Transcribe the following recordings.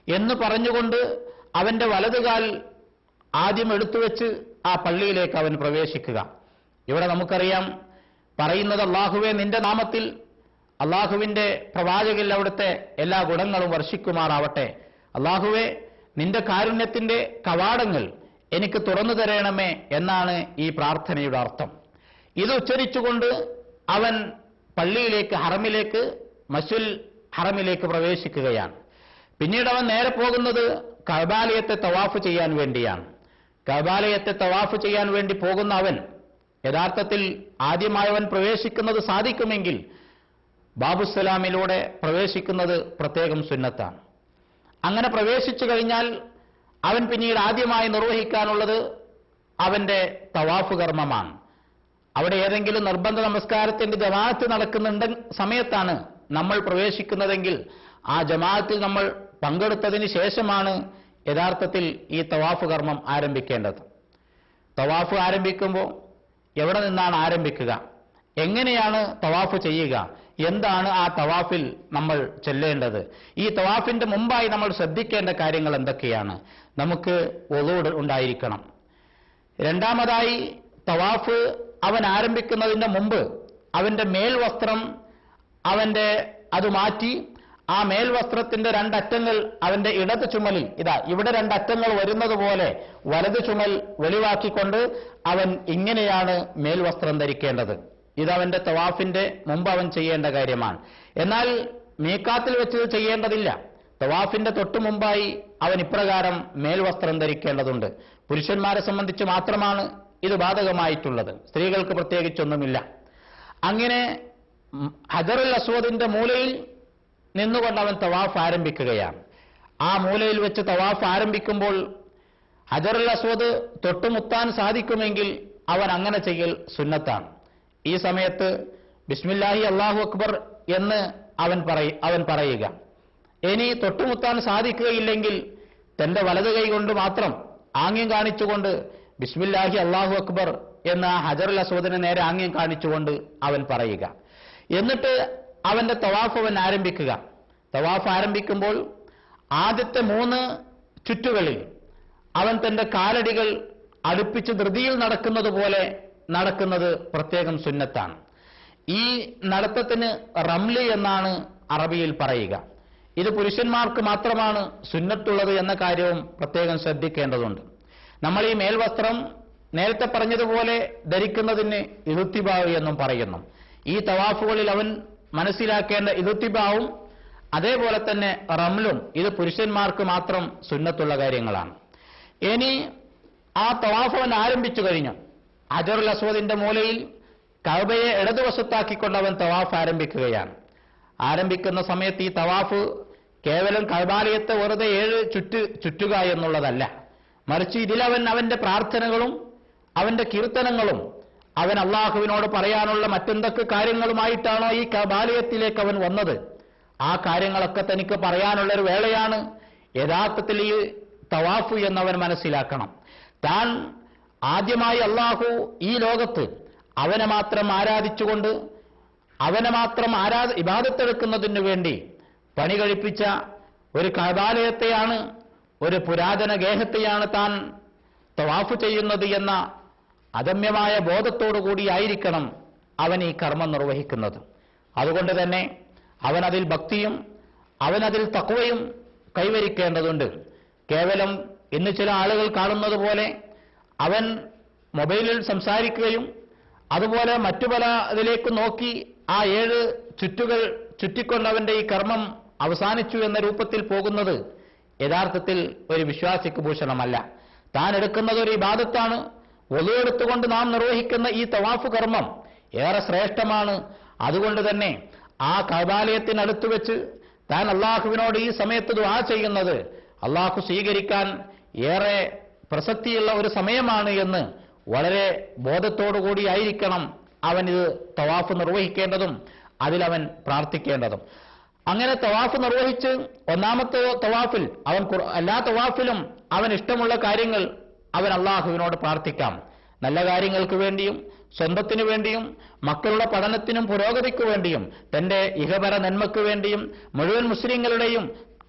എന്ന് പറഞ്ഞുകൊണ്ട് അവന്റെ വലതുകാൽ ആദ്യം എടുത്തുവെച്ച് ആ പള്ളിയിലേക്ക് അവൻ പ്രവേശിക്കുക ഇവിടെ നമുക്കറിയാം പറയുന്നത് അള്ളാഹുവെ നിന്റെ നാമത്തിൽ അള്ളാഹുവിന്റെ പ്രവാചകിൽ അവിടുത്തെ എല്ലാ ഗുണങ്ങളും വർഷിക്കുമാറാവട്ടെ അള്ളാഹുവെ നിന്റെ കാരുണ്യത്തിന്റെ കവാടങ്ങൾ എനിക്ക് തുറന്നു തരണമേ എന്നാണ് ഈ പ്രാർത്ഥനയുടെ അർത്ഥം ഇത് ഉച്ചരിച്ചുകൊണ്ട് അവൻ പള്ളിയിലേക്ക് ഹറമിലേക്ക് മസുൽ ഹറമിലേക്ക് പ്രവേശിക്കുകയാണ് പിന്നീട് അവൻ നേരെ പോകുന്നത് കബാലയത്തെ തവാഫ് ചെയ്യാൻ വേണ്ടിയാണ് കബാലയത്തെ തവാഫ് ചെയ്യാൻ വേണ്ടി പോകുന്ന അവൻ യഥാർത്ഥത്തിൽ ആദ്യമായി അവൻ പ്രവേശിക്കുന്നത് സാധിക്കുമെങ്കിൽ ബാബുസലാമിലൂടെ പ്രവേശിക്കുന്നത് പ്രത്യേകം സുന്നത്താണ് അങ്ങനെ പ്രവേശിച്ചു കഴിഞ്ഞാൽ അവൻ പിന്നീട് ആദ്യമായി നിർവഹിക്കാനുള്ളത് അവന്റെ തവാഫ് കർമ്മമാണ് അവിടെ ഏതെങ്കിലും നിർബന്ധ നമസ്കാരത്തിന്റെ ജമാഅത്ത് നടക്കുന്നുണ്ട സമയത്താണ് നമ്മൾ പ്രവേശിക്കുന്നതെങ്കിൽ ആ ജമാഅത്തിൽ നമ്മൾ പങ്കെടുത്തതിന് ശേഷമാണ് യഥാർത്ഥത്തിൽ ഈ തവാഫ് കർമ്മം ആരംഭിക്കേണ്ടത് തവാഫ് ആരംഭിക്കുമ്പോൾ എവിടെ നിന്നാണ് ആരംഭിക്കുക എങ്ങനെയാണ് തവാഫ് ചെയ്യുക എന്താണ് ആ തവാഫിൽ നമ്മൾ ചെല്ലേണ്ടത് ഈ തവാഫിന്റെ മുമ്പായി നമ്മൾ ശ്രദ്ധിക്കേണ്ട കാര്യങ്ങൾ എന്തൊക്കെയാണ് നമുക്ക് ഒതൂട് ഉണ്ടായിരിക്കണം രണ്ടാമതായി തവാഫ് അവൻ ആരംഭിക്കുന്നതിന്റെ മുമ്പ് അവന്റെ മേൽവസ്ത്രം അവന്റെ അത് മാറ്റി ആ മേൽവസ്ത്രത്തിന്റെ രണ്ടറ്റങ്ങൾ അവന്റെ ഇടത് ചുമലിൽ ഇതാ ഇവിടെ രണ്ടറ്റങ്ങൾ വരുന്നത് പോലെ വലത് ചുമൽ വെളിവാക്കിക്കൊണ്ട് അവൻ ഇങ്ങനെയാണ് മേൽവസ്ത്രം ധരിക്കേണ്ടത് ഇത് അവന്റെ തവാഫിന്റെ മുമ്പ് അവൻ ചെയ്യേണ്ട കാര്യമാണ് എന്നാൽ മീക്കാത്തിൽ വെച്ച് ഇത് ചെയ്യേണ്ടതില്ല തവാഫിന്റെ തൊട്ടു മുമ്പായി അവൻ ഇപ്രകാരം മേൽവസ്ത്രം ധരിക്കേണ്ടതുണ്ട് പുരുഷന്മാരെ സംബന്ധിച്ച് മാത്രമാണ് ഇത് ബാധകമായിട്ടുള്ളത് സ്ത്രീകൾക്ക് പ്രത്യേകിച്ചൊന്നുമില്ല അങ്ങനെ ഉം, ഹജറുൽ അസ്വദിന്റെ മൂലയിൽ നിന്നുകൊണ്ട് അവൻ തവാഫ് ആരംഭിക്കുകയാണ് ആ മൂലയിൽ വെച്ച് തവാഫ് ആരംഭിക്കുമ്പോൾ ഹജറുൽ അസ്വദ് തൊട്ടുമുത്താൻ സാധിക്കുമെങ്കിൽ അവൻ അങ്ങനെ ചെയ്യൽ സുന്നത്താണ് ഈ സമയത്ത് ബിസ്മില്ലാഹി അള്ളാഹു അക്ബർ എന്ന് അവൻ പറയ അവൻ പറയുക ഇനി തൊട്ടുമുത്താൻ സാധിക്കുകയില്ലെങ്കിൽ തന്റെ വലത് കൈ കൊണ്ട് മാത്രം ആംഗ്യം കാണിച്ചുകൊണ്ട് ബിസ്മില്ലാഹി അള്ളാഹു അക്ബർ എന്ന ആ ഹജറുൽ അസ്വദിനെ നേരെ ആംഗ്യം കാണിച്ചുകൊണ്ട് അവൻ പറയുക എന്നിട്ട് അവന്റെ തവാഫ് അവൻ ആരംഭിക്കുക തവാഫ് ആരംഭിക്കുമ്പോൾ ആദ്യത്തെ മൂന്ന് ചുറ്റുകളിൽ അവൻ തന്റെ കാലടികൾ അടുപ്പിച്ച് ധൃതിയിൽ നടക്കുന്നത് പോലെ നടക്കുന്നത് പ്രത്യേകം സുന്നത്താണ് ഈ നടത്തത്തിന് റംലി എന്നാണ് അറബിയിൽ പറയുക ഇത് പുരുഷന്മാർക്ക് മാത്രമാണ് സുന്നത്തുള്ളത് എന്ന കാര്യവും പ്രത്യേകം ശ്രദ്ധിക്കേണ്ടതുണ്ട് നമ്മൾ ഈ മേൽവസ്ത്രം നേരത്തെ പറഞ്ഞതുപോലെ ധരിക്കുന്നതിന് ഇഴുത്തിബാവ് എന്നും പറയുന്നു ഈ തവാഫുകളിൽ അവൻ മനസ്സിലാക്കേണ്ട ഇഴുത്തിബാവും അതേപോലെ തന്നെ റംലും ഇത് പുരുഷന്മാർക്ക് മാത്രം സുന്നത്തുള്ള കാര്യങ്ങളാണ് ഇനി ആ തവാഫ് അവൻ ആരംഭിച്ചു കഴിഞ്ഞു അജറുൽ അസ്വദിന്റെ മൂലയിൽ കഅബയെ ഇടതുവശത്താക്കിക്കൊണ്ട് അവൻ തവാഫ് ആരംഭിക്കുകയാണ് ആരംഭിക്കുന്ന സമയത്ത് ഈ തവാഫ് കേവലം കൈബാലയത്തെ വെറുതെ ഏഴ് ചുറ്റ് ചുറ്റുക എന്നുള്ളതല്ല മറിച്ച് ഇതിലവൻ അവന്റെ പ്രാർത്ഥനകളും അവന്റെ കീർത്തനങ്ങളും അവൻ അള്ളാഹുവിനോട് പറയാനുള്ള മറ്റെന്തൊക്കെ കാര്യങ്ങളുമായിട്ടാണോ ഈ കബാലയത്തിലേക്ക് അവൻ വന്നത് ആ കാര്യങ്ങളൊക്കെ തനിക്ക് പറയാനുള്ള ഒരു വേളയാണ് യഥാർത്ഥത്തിൽ ഈ തവാഫ് എന്നവൻ മനസ്സിലാക്കണം താൻ ആദ്യമായി അള്ളാഹു ഈ ലോകത്ത് അവനെ മാത്രം ആരാധിച്ചുകൊണ്ട് അവനെ മാത്രം ആരാധ ഇബാദത്തെടുക്കുന്നതിനു വേണ്ടി പണി കഴിപ്പിച്ച ഒരു കബാലയത്തെയാണ് ഒരു പുരാതന ഗേഹത്തെയാണ് താൻ തവാഫ് ചെയ്യുന്നത് എന്ന അദമ്യമായ ബോധത്തോടുകൂടിയായിരിക്കണം അവൻ ഈ കർമ്മം നിർവഹിക്കുന്നത് അതുകൊണ്ട് തന്നെ അവനതിൽ ഭക്തിയും അവനതിൽ തക്വയും കൈവരിക്കേണ്ടതുണ്ട് കേവലം ഇന്ന് ചില ആളുകൾ കാണുന്നത് പോലെ അവൻ മൊബൈലിൽ സംസാരിക്കുകയും അതുപോലെ മറ്റു പല ഇതിലേക്ക് നോക്കി ആ ഏഴ് ചുറ്റുകൾ ചുറ്റിക്കൊണ്ട് അവന്റെ ഈ കർമ്മം അവസാനിച്ചു എന്ന രൂപത്തിൽ പോകുന്നത് യഥാർത്ഥത്തിൽ ഒരു വിശ്വാസിക്ക് ഭൂഷണമല്ല താൻ എടുക്കുന്നത് ഒരു ഇബാദത്താണ് ഒതുവെടുത്തുകൊണ്ട് നാം നിർവഹിക്കുന്ന ഈ തവാഫ് കർമ്മം ഏറെ ശ്രേഷ്ഠമാണ് അതുകൊണ്ട് തന്നെ ആ കൈബാലയത്തിനടുത്ത് വെച്ച് താൻ അള്ളാഹുവിനോട് ഈ സമയത്ത് ദുആ ചെയ്യുന്നത് അള്ളാഹു സ്വീകരിക്കാൻ ഏറെ പ്രസക്തിയുള്ള ഒരു സമയമാണ് എന്ന് വളരെ ബോധത്തോടുകൂടിയായിരിക്കണം അവൻ ഇത് തവാഫ് നിർവഹിക്കേണ്ടതും അതിലവൻ പ്രാർത്ഥിക്കേണ്ടതും അങ്ങനെ തവാഫ് നിർവഹിച്ച് ഒന്നാമത്തെ തവാഫിൽ അവൻ ഖുർ- എല്ലാ തവാഫിലും അവൻ ഇഷ്ടമുള്ള കാര്യങ്ങൾ അവൻ അള്ളാഹുവിനോട് പ്രാർത്ഥിക്കാം നല്ല കാര്യങ്ങൾക്ക് വേണ്ടിയും സ്വന്തത്തിനു വേണ്ടിയും മക്കളുടെ പഠനത്തിനും പുരോഗതിക്കു വേണ്ടിയും തന്റെ ഇഹപര നന്മയ്ക്ക് വേണ്ടിയും മുഴുവൻ മുസ്ലിങ്ങളുടെയും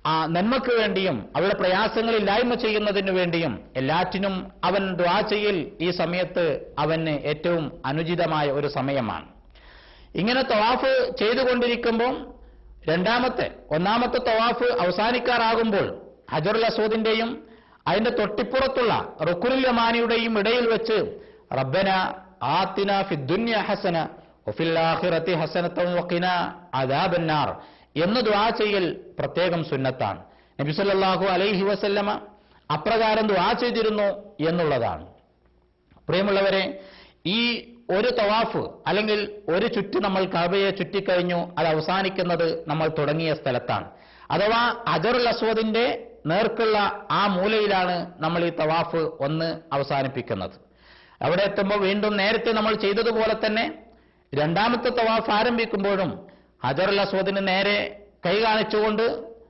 ആ നന്മയ്ക്ക് വേണ്ടിയും അവരുടെ പ്രയാസങ്ങൾ ഇല്ലായ്മ ചെയ്യുന്നതിനു വേണ്ടിയും എല്ലാറ്റിനും അവൻ ദ്വാ ചെയ്യൽ ഈ സമയത്ത് അവന് ഏറ്റവും അനുചിതമായ ഒരു സമയമാണ് ഇങ്ങനെ തവാഫ് ചെയ്തുകൊണ്ടിരിക്കുമ്പോൾ രണ്ടാമത്തെ ഒന്നാമത്തെ തവാഫ് അവസാനിക്കാറാകുമ്പോൾ ഹജറുൽ അസൂദിന്റെയും അതിന്റെ തൊട്ടിപ്പുറത്തുള്ള റുക്കുനുൽ യമാനിയുടെയും ഇടയിൽ വെച്ച് റബ്ബന ആത്തിന ഫിദ്ദുന്യ ഹസന വഫിൽ ആഖിറതി ഹസനത്തൻ വഖിന അദാബന്നാർ എന്ന് ദുആ ചെയ്യൽ പ്രത്യേകം സുന്നത്താണ് നബി സല്ലല്ലാഹു അലൈഹി വസല്ലമ അപ്രകാരം ദുആ ചെയ്തിരുന്നു എന്നുള്ളതാണ് പ്രിയമുള്ളവരെ ഈ ഒരു തവാഫ് അല്ലെങ്കിൽ ഒരു ചുറ്റ് നമ്മൾ കഅബയെ ചുറ്റിക്കഴിഞ്ഞു അത് അവസാനിക്കുന്നത് നമ്മൾ തുടങ്ങിയ സ്ഥലത്താണ് അഥവാ അജറുൽ അസ്വദിന്റെ നേർക്കുള്ള ആ മൂലയിലാണ് നമ്മൾ ഈ തവാഫ് ഒന്ന് അവസാനിപ്പിക്കുന്നത് അവിടെ എത്തുമ്പോൾ വീണ്ടും നേരത്തെ നമ്മൾ ചെയ്തതുപോലെ തന്നെ രണ്ടാമത്തെ തവാഫ് ആരംഭിക്കുമ്പോഴും ഹജറുൽ അസ്വദിന് നേരെ കൈ കാണിച്ചുകൊണ്ട്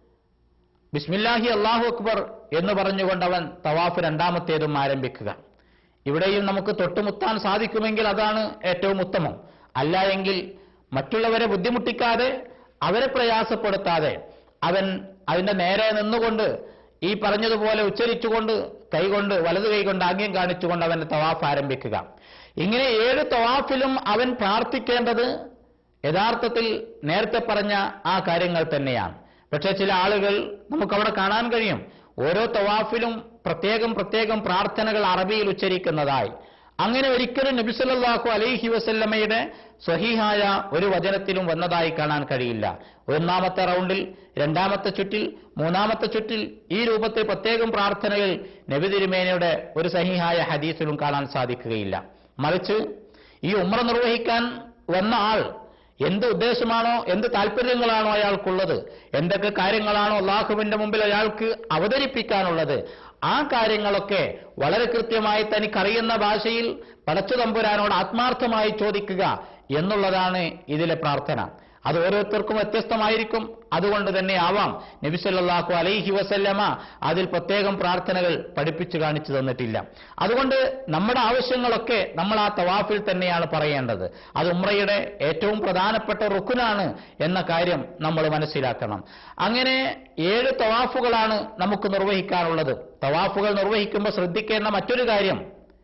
ബിസ്മില്ലാഹി അള്ളാഹു അക്ബർ എന്ന് പറഞ്ഞുകൊണ്ട് അവൻ തവാഫ് രണ്ടാമത്തേതും ആരംഭിക്കുക ഇവിടെയും നമുക്ക് തൊട്ടുമുത്താൻ സാധിക്കുമെങ്കിൽ അതാണ് ഏറ്റവും ഉത്തമം അല്ല എങ്കിൽ മറ്റുള്ളവരെ ബുദ്ധിമുട്ടിക്കാതെ അവരെ പ്രയാസപ്പെടുത്താതെ അവൻ അതിന്റെ നേരെ നിന്നുകൊണ്ട് ഈ പറഞ്ഞതുപോലെ ഉച്ചരിച്ചുകൊണ്ട് കൈകൊണ്ട് വലതു കൈകൊണ്ട് ആംഗ്യം കാണിച്ചുകൊണ്ട് അവന്റെ തവാഫ് ആരംഭിക്കുക ഇങ്ങനെ ഏഴ് തവാഫിലും അവൻ പ്രാർത്ഥിക്കേണ്ടത് യഥാർത്ഥത്തിൽ നേരത്തെ പറഞ്ഞ ആ കാര്യങ്ങൾ തന്നെയാണ് പക്ഷേ ചില ആളുകൾ നമുക്കവിടെ കാണാൻ കഴിയും ഓരോ തവാഫിലും പ്രത്യേകം പ്രത്യേകം പ്രാർത്ഥനകൾ അറബിയിൽ ഉച്ചരിക്കുന്നതായി അങ്ങനെ ഒരിക്കലും നബിസല്ലാഹു അലൈഹി വസല്ലമയുടെ സ്വഹീഹായ ഒരു വചനത്തിലും വന്നതായി കാണാൻ കഴിയില്ല ഒന്നാമത്തെ റൗണ്ടിൽ രണ്ടാമത്തെ ചുറ്റിൽ മൂന്നാമത്തെ ചുറ്റിൽ ഈ രൂപത്തിൽ പ്രത്യേകം പ്രാർത്ഥനകൾ നബി തിരുമേനയുടെ ഒരു സഹിഹായ ഹദീസിലും കാണാൻ സാധിക്കുകയില്ല മറിച്ച് ഈ ഉമ്ര നിർവഹിക്കാൻ വന്ന ആൾ എന്ത് ഉദ്ദേശമാണോ എന്ത് താല്പര്യങ്ങളാണോ അയാൾക്കുള്ളത് എന്തൊക്കെ കാര്യങ്ങളാണോ അള്ളാഹുവിന്റെ മുമ്പിൽ അയാൾക്ക് അവതരിപ്പിക്കാനുള്ളത് ആ കാര്യങ്ങളൊക്കെ വളരെ കൃത്യമായി തനിക്കറിയുന്ന ഭാഷയിൽ പടച്ചു തമ്പുരാനോട് ആത്മാർത്ഥമായി ചോദിക്കുക എന്നുള്ളതാണ് ഇതിലെ പ്രാർത്ഥന അത് ഓരോരുത്തർക്കും വ്യത്യസ്തമായിരിക്കും അതുകൊണ്ട് തന്നെ ആവാം നബി സല്ലല്ലാഹു അലൈഹി വസല്ലമ അതിൽ പ്രത്യേകം പ്രാർത്ഥനകൾ പഠിപ്പിച്ചു കാണിച്ചു തന്നിട്ടില്ല അതുകൊണ്ട് നമ്മുടെ ആവശ്യങ്ങളൊക്കെ നമ്മൾ ആ തവാഫിൽ തന്നെയാണ് പറയേണ്ടത് അത് ഉമ്രയുടെ ഏറ്റവും പ്രധാനപ്പെട്ട റുക്കുനാണ് എന്ന കാര്യം നമ്മൾ മനസ്സിലാക്കണം അങ്ങനെ ഏഴ് തവാഫുകളാണ് നമുക്ക് നിർവഹിക്കാനുള്ളത് തവാഫുകൾ നിർവഹിക്കുമ്പോൾ ശ്രദ്ധിക്കേണ്ട മറ്റൊരു കാര്യം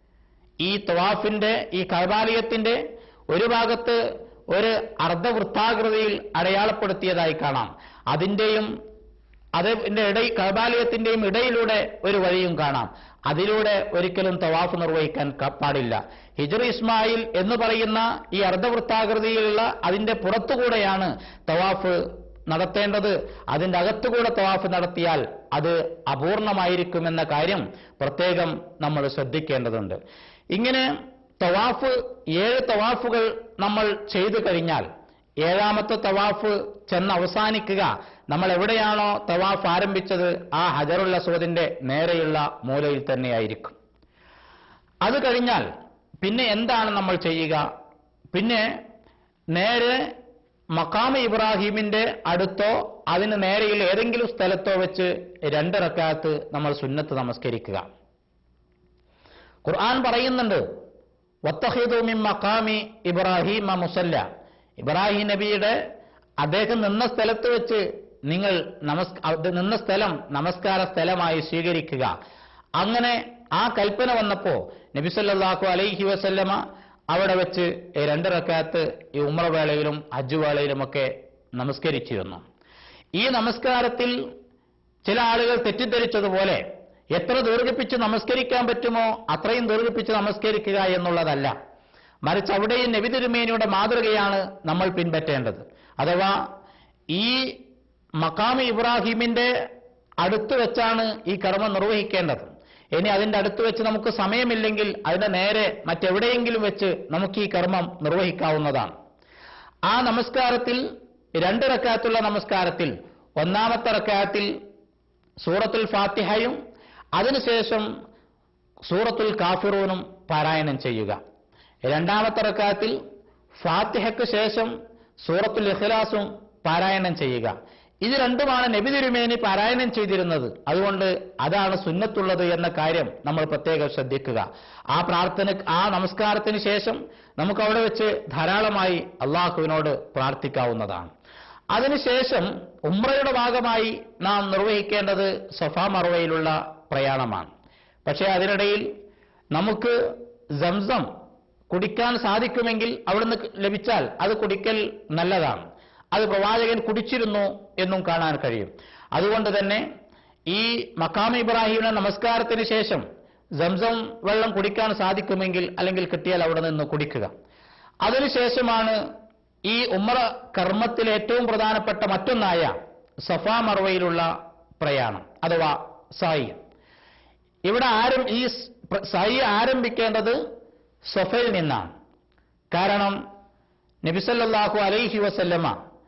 ഈ തവാഫിന്റെ ഈ കൈബാലയത്തിന്റെ ഒരു ഭാഗത്ത് ഒരു അർദ്ധവൃത്താകൃതിയിൽ അടയാളപ്പെടുത്തിയതായി കാണാം അതിന്റെയും അതിന്റെ ഇട കൈബാലയത്തിന്റെയും ഇടയിലൂടെ ഒരു വഴിയും കാണാം അതിലൂടെ ഒരിക്കലും തവാഫ് നിർവഹിക്കാൻ ക- പാടില്ല ഹിജർ ഇസ്മായിൽ എന്ന് പറയുന്ന ഈ അർദ്ധവൃത്താകൃതിയിലുള്ള അതിന്റെ പുറത്തുകൂടെയാണ് തവാഫ് നടത്തേണ്ടത് അതിന്റെ അകത്തുകൂടെ തവാഫ് നടത്തിയാൽ അത് അപൂർണമായിരിക്കുമെന്ന കാര്യം പ്രത്യേകം നമ്മൾ ശ്രദ്ധിക്കേണ്ടതുണ്ട് ഇങ്ങനെ തവാഫ് ഏഴ് തവാഫുകൾ നമ്മൾ ചെയ്തു കഴിഞ്ഞാൽ ഏഴാമത്തെ തവാഫ് ചെന്ന് അവസാനിക്കുക നമ്മൾ എവിടെയാണോ തവാഫ് ആരംഭിച്ചത് ആ ഹജറുൽ അസോദിന്റെ നേരെയുള്ള മൂലയിൽ തന്നെയായിരിക്കും അത് കഴിഞ്ഞാൽ പിന്നെ എന്താണ് നമ്മൾ ചെയ്യുക പിന്നെ നേരെ മക്കാമ ഇബ്രാഹിമിന്റെ അടുത്തോ അതിന് നേരെയിൽ ഏതെങ്കിലും സ്ഥലത്തോ വെച്ച് രണ്ട് റക്കാത്ത് നമ്മൾ സുന്നത്ത് നമസ്കരിക്കുക ഖുർആൻ പറയുന്നുണ്ട് വത്തഹിദു മിൻ മഖാമി ഇബ്രാഹിം മുസല്ല ഇബ്രാഹിം നബിയുടെ അദ്ദേഹം നിന്ന സ്ഥലത്ത് വെച്ച് നിങ്ങൾ നമസ് അത് നിന്ന സ്ഥലം നമസ്കാര സ്ഥലമായി സ്വീകരിക്കുക അങ്ങനെ ആ കൽപ്പന വന്നപ്പോ നബി സല്ലല്ലാഹു അലൈഹി വസല്ലമ അവിടെ വെച്ച് ഈ രണ്ട് റക്കാത്ത് ഈ ഉമ്ര വേളയിലും ഹജ്ജ് വേളയിലുമൊക്കെ നമസ്കരിച്ചിരുന്നു ഈ നമസ്കാരത്തിൽ ചില ആളുകൾ തെറ്റിദ്ധരിച്ചതുപോലെ എത്ര ദീർഘിപ്പിച്ച് നമസ്കരിക്കാൻ പറ്റുമോ അത്രയും ദീർഘിപ്പിച്ച് നമസ്കരിക്കുക എന്നുള്ളതല്ല മറിച്ച് അവിടെയും നബി തിരുമേനിയുടെ മാതൃകയാണ് നമ്മൾ പിൻപറ്റേണ്ടത് അഥവാ ഈ മക്കാമി ഇബ്രാഹിമിന്റെ അടുത്ത് വെച്ചാണ് ഈ കർമ്മം നിർവഹിക്കേണ്ടത് ഇനി അതിന്റെ അടുത്ത് വെച്ച് നമുക്ക് സമയമില്ലെങ്കിൽ അതിന്റെ നേരെ മറ്റെവിടെയെങ്കിലും വെച്ച് നമുക്ക് ഈ കർമ്മം നിർവഹിക്കാവുന്നതാണ് ആ നമസ്കാരത്തിൽ രണ്ട് റക്കാത്തുള്ള നമസ്കാരത്തിൽ ഒന്നാമത്തെ റക്കാത്തിൽ സൂറത്തുൽ ഫാത്തിഹയും അതിനുശേഷം സൂറത്തുൽ കാഫിറൂനും പാരായണം ചെയ്യുക രണ്ടാമത്തെ റക്കാത്തിൽ ഫാത്തിഹയ്ക്ക് ശേഷം സൂറത്തുൽ ഇഖ്ലാസും പാരായണം ചെയ്യുക ഇത് രണ്ടുമാണ് നബി തിരുമേനി പാരായണം ചെയ്തിരുന്നത് അതുകൊണ്ട് അതാണ് സുന്നത്തുള്ളത് എന്ന കാര്യം നമ്മൾ പ്രത്യേകം ശ്രദ്ധിക്കുക ആ പ്രാർത്ഥന ആ നമസ്കാരത്തിന് ശേഷം നമുക്ക് അവിടെ വെച്ച് ധാരാളമായി അള്ളാഹുവിനോട് പ്രാർത്ഥിക്കാവുന്നതാണ് അതിനുശേഷം ഉമ്രയുടെ ഭാഗമായി നാം നിർവഹിക്കേണ്ടത് സഫാ മറവയിലുള്ള പ്രയാണമാണ് പക്ഷേ അതിനിടയിൽ നമുക്ക് സംസം കുടിക്കാൻ സാധിക്കുമെങ്കിൽ അവിടുന്ന് ലഭിച്ചാൽ അത് കുടിക്കൽ നല്ലതാണ് അത് പ്രവാചകൻ കുടിച്ചിരുന്നു എന്നും കാണാൻ കഴിയും അതുകൊണ്ട് തന്നെ ഈ മക്കാം ഇബ്രാഹിമിന്റെ നമസ്കാരത്തിന് ശേഷം സംസം വെള്ളം കുടിക്കാൻ സാധിക്കുമെങ്കിൽ അല്ലെങ്കിൽ കിട്ടിയാൽ അവിടെ നിന്ന് കുടിക്കുക അതിനുശേഷമാണ് ഈ ഉമ്ര കർമ്മത്തിൽ ഏറ്റവും പ്രധാനപ്പെട്ട മറ്റൊന്നായ സഫാ മർവയിലുള്ള പ്രയാണം അഥവാ സായി ഇവിടെ ആരും ഈ സായി ആരംഭിക്കേണ്ടത് സഫയിൽ നിന്നാണ് കാരണം നബിസല്ലാഹു അലൈഹി വസല്ലമ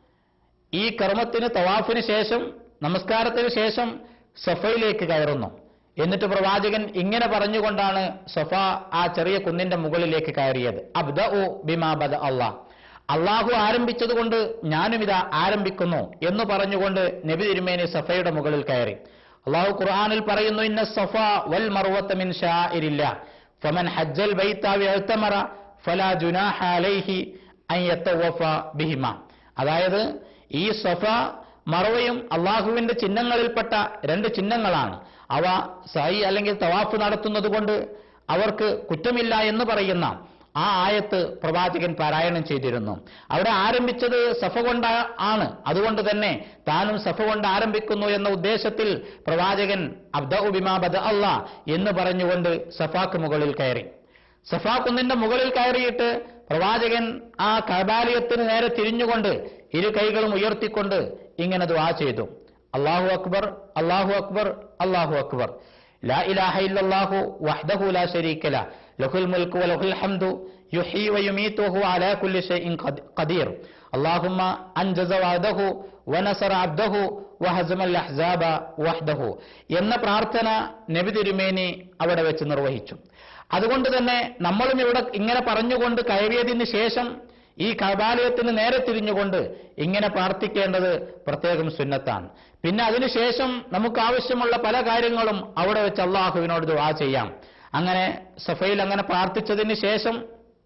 ഈ കർമ്മത്തിന് തവാഫിന് ശേഷം നമസ്കാരത്തിന് ശേഷം സഫയിലേക്ക് കയറുന്നു എന്നിട്ട് പ്രവാചകൻ ഇങ്ങനെ പറഞ്ഞുകൊണ്ടാണ് സഫ ആ ചെറിയ കുന്നിന്റെ മുകളിലേക്ക് കയറിയത് അബ്ദ ഓ ബിമാബദ അള്ളാഹ് അള്ളാഹു ആരംഭിച്ചതുകൊണ്ട് ഞാനും ഇതാ ആരംഭിക്കുന്നു എന്ന് പറഞ്ഞുകൊണ്ട് നബി തിരുമേനി സഫയുടെ മുകളിൽ കയറി അള്ളാഹു ഖുർആാനിൽ പറയുന്നു ഇന്ന സഫ വൽ മറുവത്ത മിൻ ഷാഇരില്ല ഫമൻ ഹജ്ജൽ ബൈത്ത വഅ്തമറ ഫലാ ജുനാഹ അലൈഹി അൻ യത്തവഫ ബിഹിമ അതായത് ഈ സഫ മറവയും അള്ളാഹുവിന്റെ ചിഹ്നങ്ങളിൽപ്പെട്ട രണ്ട് ചിഹ്നങ്ങളാണ് അവ സായി അല്ലെങ്കിൽ തവാഫ് നടത്തുന്നത് കൊണ്ട് അവർക്ക് കുറ്റമില്ല എന്ന് പറയുന്ന ആ ആയത്ത് പ്രവാചകൻ പാരായണം ചെയ്തിരുന്നു അവിടെ ആരംഭിച്ചത് സഫ കൊണ്ട് ആണ് അതുകൊണ്ട് തന്നെ താനും സഫ കൊണ്ട് ആരംഭിക്കുന്നു എന്ന ഉദ്ദേശത്തിൽ പ്രവാചകൻ അബ്ദുബിമാബദ് അല്ല എന്ന് പറഞ്ഞുകൊണ്ട് സഫാക്ക് മുകളിൽ കയറി സഫാ കുന്നിന്റെ മുകളിൽ കയറിയിട്ട് പ്രവാചകൻ ആ കബാലയത്തിന് നേരെ തിരിഞ്ഞുകൊണ്ട് ഇരു കൈകളും ഉയർത്തിക്കൊണ്ട് ഇങ്ങനെ ദുആ ചെയ്തു അള്ളാഹു അക്ബർ അള്ളാഹു അക്ബർ അള്ളാഹു അക്ബർ لا إله إلا الله وحده لا شريك له له الملك وله الحمد يحيي ويميت وهو على كل شيء قدير اللهم أنجز وعده ونصر عبده وهزم الأحزاب وحده എന്ന പ്രാർത്ഥന നബി തിരുമേനി അവിടെ വെച്ച് നിർവഹിച്ചു അതുകൊണ്ട് തന്നെ നമ്മളും ഇവിടെ ഇങ്ങനെ പറഞ്ഞുകൊണ്ട് കയറിയതിന് ശേഷം ഈ കബാലയത്തിന് നേരെ തിരിഞ്ഞുകൊണ്ട് ഇങ്ങനെ പ്രാർത്ഥിക്കേണ്ടത് പ്രത്യേകം സുന്നത്താണ് പിന്നെ അതിനുശേഷം നമുക്ക് ആവശ്യമുള്ള പല കാര്യങ്ങളും അവിടെ വെച്ച് അള്ളാഹുവിനോട് ദുആ ചെയ്യാം അങ്ങനെ സഫയിൽ അങ്ങനെ പ്രാർത്ഥിച്ചതിന് ശേഷം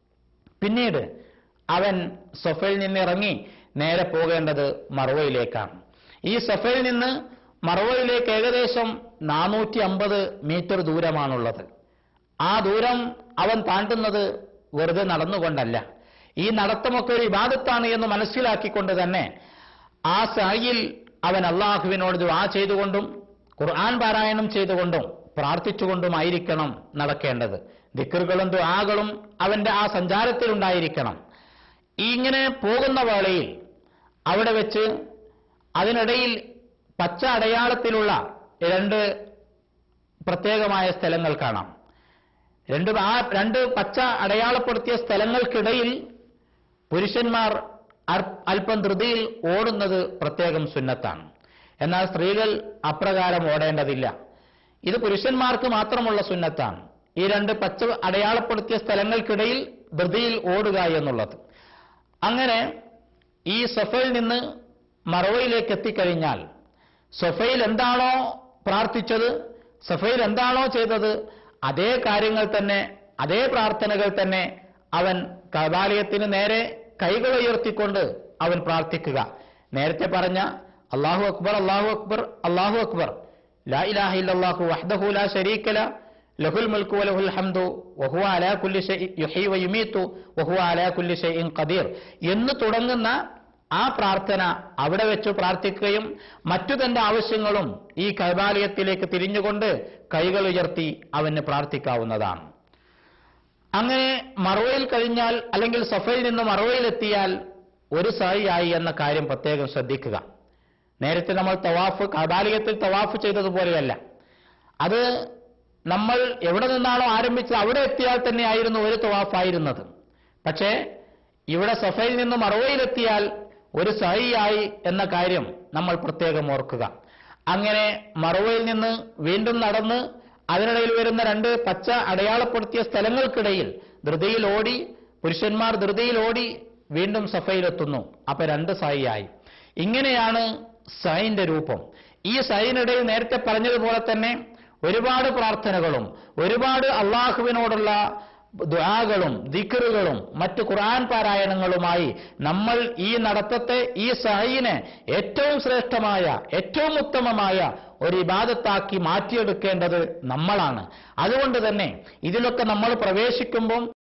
പിന്നീട് അവൻ സഫയിൽ നിന്ന് ഇറങ്ങി നേരെ പോകേണ്ടത് മറവയിലേക്കാണ് ഈ സഫയിൽ നിന്ന് മറവയിലേക്ക് ഏകദേശം നാനൂറ്റി അമ്പത് മീറ്റർ ദൂരമാണുള്ളത് ആ ദൂരം അവൻ താണ്ടുന്നത് വെറുതെ നടന്നുകൊണ്ടല്ല ഈ നടത്തമൊക്കെ ഒരു ഇബാദത്താണ് എന്ന് മനസ്സിലാക്കിക്കൊണ്ട് തന്നെ ആ സായിൽ അവൻ അള്ളാഹുവിനോട് ദുആ ചെയ്തുകൊണ്ടും ഖുർആൻ പാരായണം ചെയ്തുകൊണ്ടും പ്രാർത്ഥിച്ചുകൊണ്ടുമായിരിക്കണം നടക്കേണ്ടത് ദിക്കറുകളും ദുആകളും അവന്റെ ആ സഞ്ചാരത്തിലുണ്ടായിരിക്കണം ഇങ്ങനെ പോകുന്ന വേളയിൽ അവിടെ വെച്ച് അതിനിടയിൽ പച്ച അടയാളത്തിലുള്ള രണ്ട് പ്രത്യേകമായ സ്ഥലങ്ങൾ കാണാം രണ്ട് ആ രണ്ട് പച്ച അടയാളപ്പെടുത്തിയ സ്ഥലങ്ങൾക്കിടയിൽ പുരുഷന്മാർ അല്പം ധൃതിയിൽ ഓടുന്നത് പ്രത്യേകം സുന്നത്താണ് എന്നാൽ സ്ത്രീകൾ അപ്രകാരം ഓടേണ്ടതില്ല ഇത് പുരുഷന്മാർക്ക് മാത്രമുള്ള സുന്നത്താണ് ഈ രണ്ട് പച്ച അടയാളപ്പെടുത്തിയ സ്ഥലങ്ങൾക്കിടയിൽ ധൃതിയിൽ ഓടുക എന്നുള്ളത് അങ്ങനെ ഈ സൊഫയിൽ നിന്ന് മറവയിലേക്ക് എത്തിക്കഴിഞ്ഞാൽ സൊഫയിൽ എന്താണോ പ്രാർത്ഥിച്ചത് സഫയിൽ എന്താണോ ചെയ്തത് അതേ കാര്യങ്ങൾ തന്നെ അതേ പ്രാർത്ഥനകൾ തന്നെ അവൻ കബാലയത്തിന് നേരെ കൈകൾ ഉയർത്തിക്കൊണ്ട് അവൻ പ്രാർത്ഥിക്കുക നേരത്തെ പറഞ്ഞ അള്ളാഹു അക്ബർ അള്ളാഹു അക്ബർ അള്ളാഹു അക്ബർ ലാ ഇലാഹ ഇല്ലല്ലാഹു വഹ്ദഹു ലാ ശരീക ലഹുൽ മുൽക്കു വലഹുൽ ഹംദു വഹുവ അലാ കുല്ലി ഷൈഇ യുഹീ വയുമീതു വഹുവ അലാ കുല്ലി ഷൈഇൻ ഖദീർ എന്ന് തുടങ്ങുന്ന ആ പ്രാർത്ഥന അവിടെ വെച്ച് പ്രാർത്ഥിക്കുകയും മറ്റു തന്റെ ആവശ്യങ്ങളും ഈ കൈബാലയത്തിലേക്ക് തിരിഞ്ഞുകൊണ്ട് കൈകൾ ഉയർത്തി അവന് പ്രാർത്ഥിക്കാവുന്നതാണ് അങ്ങനെ മറവയിൽ കഴിഞ്ഞാൽ അല്ലെങ്കിൽ സഫയിൽ നിന്ന് മറവയിലെത്തിയാൽ ഒരു സായിയായി എന്ന കാര്യം പ്രത്യേകം ശ്രദ്ധിക്കുക നേരത്തെ നമ്മൾ തവാഫ് കബാലിയത്തിൽ തവാഫ് ചെയ്തതുപോലെയല്ല അത് നമ്മൾ എവിടെ നിന്നാണോ ആരംഭിച്ചത് അവിടെ എത്തിയാൽ തന്നെയായിരുന്നു ഒരു തവാഫായിരുന്നത് പക്ഷേ ഇവിടെ സഫയിൽ നിന്ന് മറവയിലെത്തിയാൽ ഒരു സഹിയായി എന്ന കാര്യം നമ്മൾ പ്രത്യേകം ഓർക്കുക അങ്ങനെ മറവയിൽ നിന്ന് വീണ്ടും നടന്ന് അതിനിടയിൽ വരുന്ന രണ്ട് പച്ച അടയാളപ്പെടുത്തിയ സ്ഥലങ്ങൾക്കിടയിൽ ധൃതിയിൽ ഓടി പുരുഷന്മാർ ധൃതിയിൽ ഓടി വീണ്ടും സഫയിലെത്തുന്നു അപ്പൊ രണ്ട് സായിയായി ഇങ്ങനെയാണ് സൈന്റെ രൂപം ഈ സൈനിടയിൽ നേരത്തെ പറഞ്ഞതുപോലെ തന്നെ ഒരുപാട് പ്രാർത്ഥനകളും ഒരുപാട് അള്ളാഹുവിനോടുള്ള ദുആകളും ദിക്റുകളും മറ്റ് ഖുർആൻ പാരായണങ്ങളുമായി നമ്മൾ ഈ നടത്തത്തെ ഈ സഹയിനെ ഏറ്റവും ശ്രേഷ്ഠമായ ഏറ്റവും ഉത്തമമായ ഒരു ഇബാദത്താക്കി മാറ്റിയെടുക്കേണ്ടത് നമ്മളാണ് അതുകൊണ്ട് തന്നെ ഇതിലൊക്കെ നമ്മൾ പ്രവേശിക്കുമ്പം